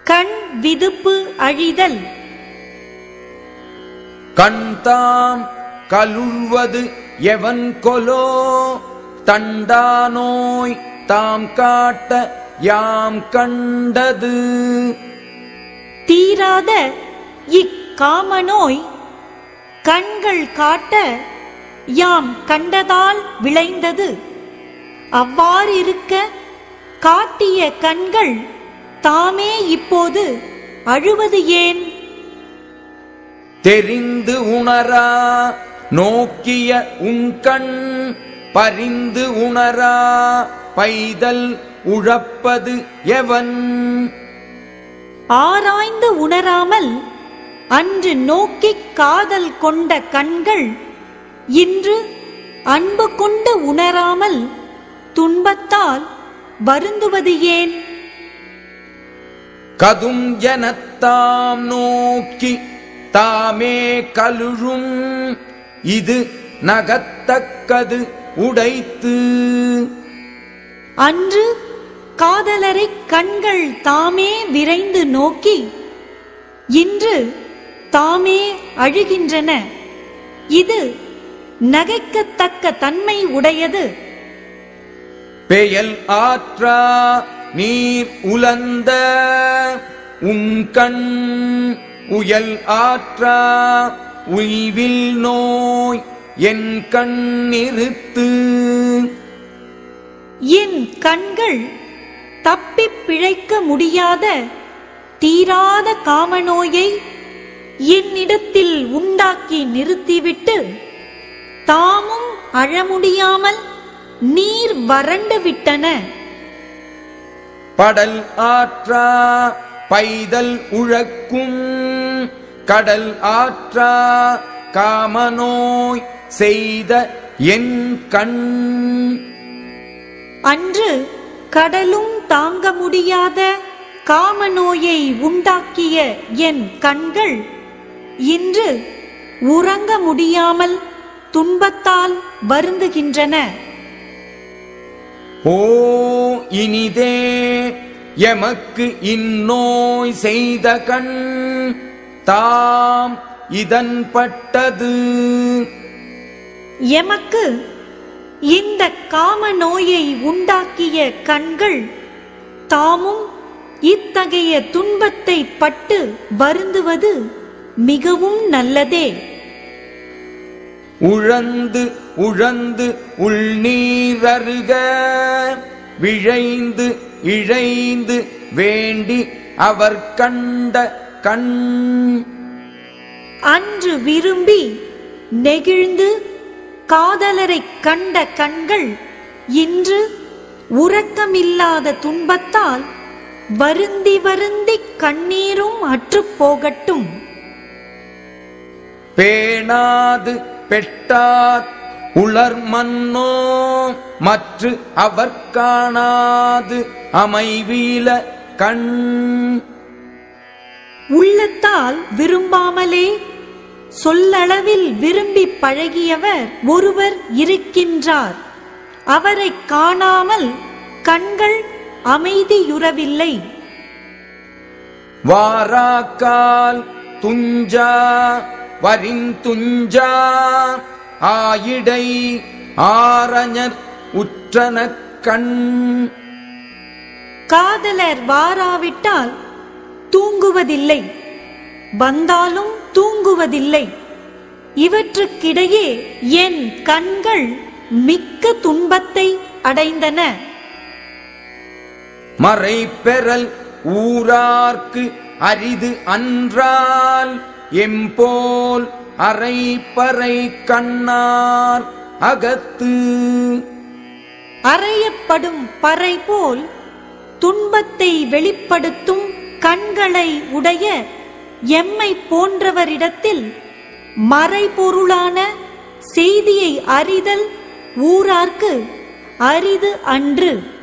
கண் விதுப்பு அழிதல் கண்தாம் கலுழ்வது எவன் கொலோ தண்டானோய் தாம் காட்ட யாம் கண்டது தீராத இக்காமநோய் கண்கள் காட்ட யாம் கண்டதால் விளைந்தது அவ்வாறிருக்க காட்டிய கண்கள் தாமே இப்போது அழுவது ஏன் தெரிந்து உணரா நோக்கிய உண்கண் பரிந்து உணரா பைதல் உழப்பது எவன் ஆராய்ந்து உணராமல் அன்று நோக்கிக் காதல் கொண்ட கண்கள் இன்று அன்பு கொண்டு உணராமல் துன்பத்தால் வருந்துவது ஏன் கதும் எனத்தாம் நோக்கி தாமே கலுழும் இது நகத்தக்கது உடைத்து அன்று காதலரை கண்கள் தாமே விரைந்து நோக்கி இன்று தாமே அழுகின்றன இது நகைக்கத்தக்க தன்மை உடையது பெயல் ஆற்றா நீர் உலந்த உண்கண் உயல் ஆற்றா உய்வில் நோய் என் கண் நிறுத்து என் கண்கள் தப்பிப் பிழைக்க முடியாத தீராத காமநோயை என்னிடத்தில் உண்டாக்கி நிறுத்திவிட்டு தாமும் அழ முடியாமல் நீர் வறண்டு விட்டன படல் ஆற்றா பைதல் உழக்கும் கடல் ஆற்றா காமநோய் செய்த என் கண் அன்று கடலும் தாங்க முடியாத காமநோயை உண்டாக்கிய என் கண்கள் இன்று உறங்க முடியாமல் துன்பத்தால் வருந்துகின்றன ஓ இனிதே எமக்கு இந்நோய் செய்த கண் தாம் இதன் பட்டது எமக்கு இந்த காம நோயை உண்டாக்கிய கண்கள் தாமும் இத்தகைய துன்பத்தை பட்டு வருந்துவது மிகவும் நல்லதே உழந்து உழந்து உள்நீரருக விழைந்து இழைந்து வேண்டி அவர் கண்ட கண் அன்று விரும்பி நெகிழ்ந்து காதலரைக் கண்ட கண்கள் இன்று உறக்கமில்லாத துன்பத்தால் வருந்தி வருந்திக் கண்ணீரும் அற்றுப் போகட்டும் பேணாது பெட்டார் உளர் மன்னோ மற்று அவர் காணாது அமைவீல கண் உள்ளத்தால் விரும்பாமலே சொல்லளவில் விரும்பி பழகியவர் ஒருவர் இருக்கின்றார் அவரைக் காணாமல் கண்கள் அமைதியுறவில்லை வாராக்கால் துஞ்சா வரிந்துஞ்சா ஆயிடை ஆரஞர் உற்றன கண் காதலர் வாராவிட்டால் தூங்குவதில்லை வந்தாலும் தூங்குவதில்லை இவற்றுக்கிடையே என் கண்கள் மிக்க துன்பத்தை அடைந்தன மறை பெறல் ஊரார்க்கு அரிது அன்றால் எம்போல் அரைப்பறை கண்ணார் அகத்து அறையப்படும் பறை போல் துன்பத்தை வெளிப்படுத்தும் கண்களை உடைய எம்மை போன்றவரிடத்தில் மறைபொருளான செய்தியை அறிதல் ஊரார்க்கு அரிது அன்று